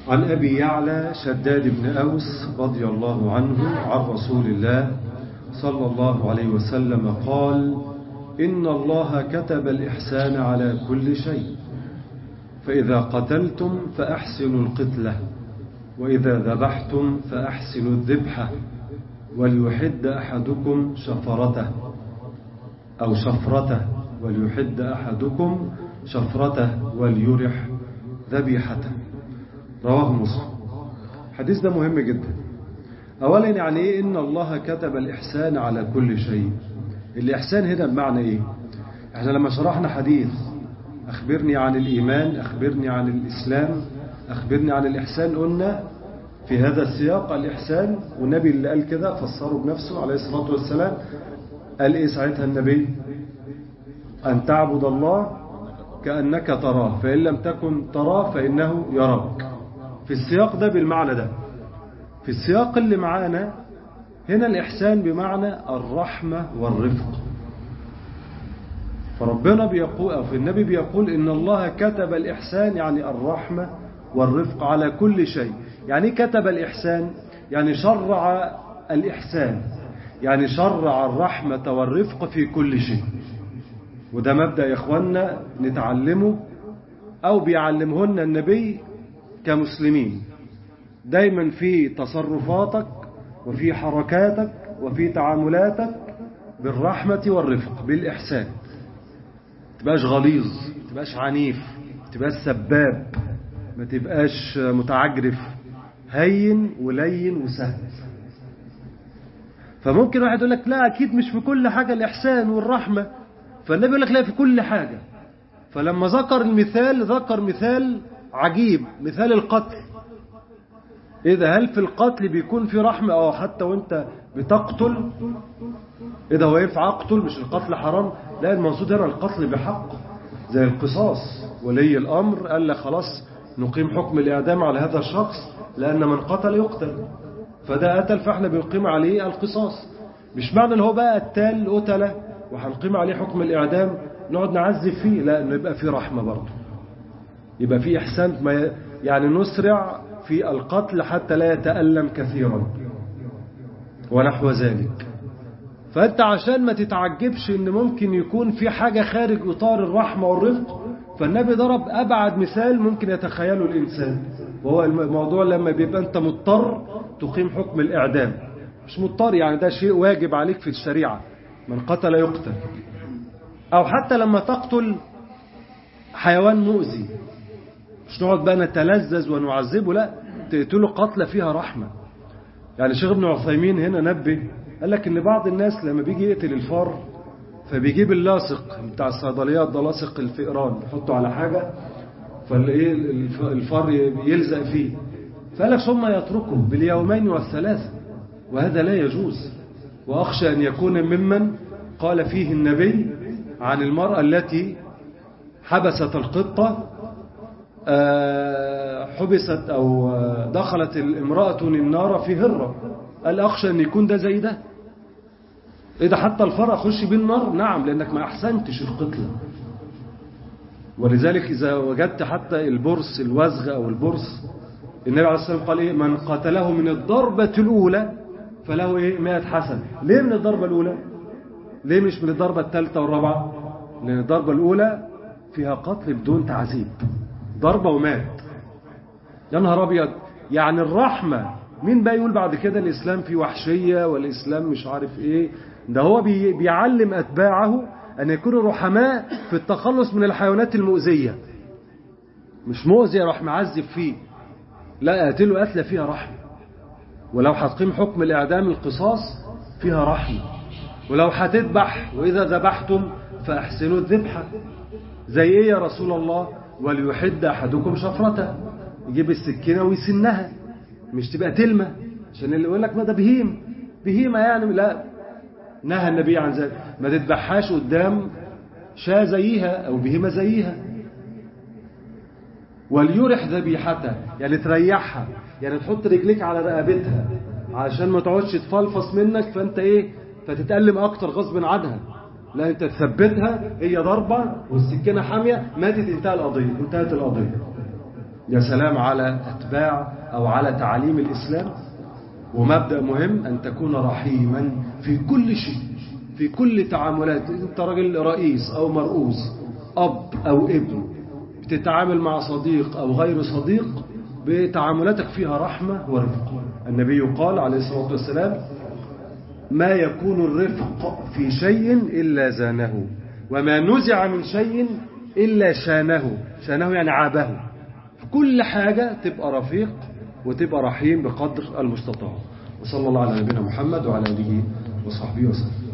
عن أبي يعلى شداد بن أوس رضي الله عنه عن رسول الله صلى الله عليه وسلم قال إن الله كتب الإحسان على كل شيء فإذا قتلتم فأحسنوا القتلة وإذا ذبحتم فأحسنوا الذبحة وليحد أحدكم شفرته أو شفرته وليحد أحدكم شفرته وليرح ذبيحته رواه مسلم الحديث ده مهم جدا أولا يعني إيه إن الله كتب الإحسان على كل شيء الإحسان هنا بمعنى إيه إحنا لما شرحنا حديث أخبرني عن الإيمان أخبرني عن الإسلام أخبرني عن الإحسان قلنا في هذا السياق الإحسان والنبي اللي قال كده فسره بنفسه عليه الصلاة والسلام قال إيه ساعتها النبي أن تعبد الله كأنك تراه فإن لم تكن تراه فإنه يراك في السياق ده بالمعنى ده في السياق اللي معانا هنا الإحسان بمعنى الرحمة والرفق فربنا بيقول أو في النبي بيقول إن الله كتب الإحسان يعني الرحمة والرفق على كل شيء يعني كتب الإحسان يعني شرع الإحسان يعني شرع الرحمة والرفق في كل شيء وده مبدأ يا إخوانا نتعلمه أو بيعلمهن النبي كمسلمين دايما في تصرفاتك وفي حركاتك وفي تعاملاتك بالرحمة والرفق بالإحسان تبقاش غليظ تبقاش عنيف تبقاش سباب ما تبقاش متعجرف هين ولين وسهل فممكن واحد يقول لك لا أكيد مش في كل حاجة الإحسان والرحمة فالنبي يقول لك لا في كل حاجة فلما ذكر المثال ذكر مثال عجيب مثال القتل إذا هل في القتل بيكون في رحمة أو حتى وانت بتقتل إذا هو ينفع أقتل مش القتل حرام لا المقصود هنا القتل بحق زي القصاص ولي الأمر قال لك خلاص نقيم حكم الإعدام على هذا الشخص لأن من قتل يقتل فده قتل فاحنا بنقيم عليه القصاص مش معنى اللي هو بقى قتال قتله وهنقيم عليه حكم الإعدام نقعد نعذب فيه لا انه يبقى فيه رحمة برضه يبقى فيه إحسان ما يعني نسرع في القتل حتى لا يتألم كثيرا ونحو ذلك فأنت عشان ما تتعجبش ان ممكن يكون في حاجة خارج إطار الرحمة والرفق فالنبي ضرب أبعد مثال ممكن يتخيله الإنسان وهو الموضوع لما بيبقى أنت مضطر تقيم حكم الإعدام مش مضطر يعني ده شيء واجب عليك في الشريعة من قتل يقتل أو حتى لما تقتل حيوان مؤذي مش نقعد بقى نتلذذ ونعذبه لا تقتله قتلة فيها رحمة يعني شيخ ابن عثيمين هنا نبه قال لك ان بعض الناس لما بيجي يقتل الفار فبيجيب اللاصق بتاع الصيدليات ده لاصق الفئران يحطه على حاجة فالايه الفار يلزق فيه فقال لك ثم يتركه باليومين والثلاثة وهذا لا يجوز وأخشى أن يكون ممن قال فيه النبي عن المرأة التي حبست القطة حبست أو دخلت امرأة النار في هرة قال أخشى أن يكون ده زي ده إذا حتى الفرع خش بيه النار نعم لأنك ما أحسنتش القتلة ولذلك إذا وجدت حتى البرص الوزغ أو البرص النبي عليه الصلاة والسلام قال إيه من قتله من الضربة الأولى فله إيه 100 حسن ليه من الضربة الأولى ليه مش من الضربة الثالثة والرابعة لأن الضربة الأولى فيها قتل بدون تعذيب ضربة ومات يا نهار أبيض يعني الرحمة مين بقى يقول بعد كده الإسلام فيه وحشية والإسلام مش عارف إيه ده هو بي بيعلم أتباعه أن يكونوا رحماء في التخلص من الحيوانات المؤذية مش مؤذي راح معذب فيه لا قاتله قتلة فيها رحمة ولو هتقيم حكم الإعدام القصاص فيها رحمة ولو هتذبح وإذا ذبحتم فأحسنوا الذبحة زي إيه يا رسول الله وليحد أحدكم شفرته يجيب السكينة ويسنها مش تبقى تلمة عشان اللي يقول لك ما ده بهيم بهيمة يعني لا نهى النبي عن ذلك ما تذبحهاش قدام شاة زيها أو بهيمة زيها وليرح ذبيحتها يعني تريحها يعني تحط رجليك على رقبتها عشان ما تقعدش تفلفص منك فانت ايه فتتألم اكتر غصب عنها لا انت تثبتها هي ضربة والسكينة حامية ماتت انتهى القضية انتهت القضية يا سلام على أتباع أو على تعاليم الإسلام ومبدأ مهم أن تكون رحيما في كل شيء في كل تعاملات أنت راجل رئيس أو مرؤوس أب أو ابن بتتعامل مع صديق أو غير صديق بتعاملاتك فيها رحمة ورفق النبي قال عليه الصلاة والسلام ما يكون الرفق في شيء إلا زانه وما نزع من شيء إلا شانه شانه يعني عابه في كل حاجة تبقى رفيق وتبقى رحيم بقدر المستطاع وصلى الله على نبينا محمد وعلى آله وصحبه وسلم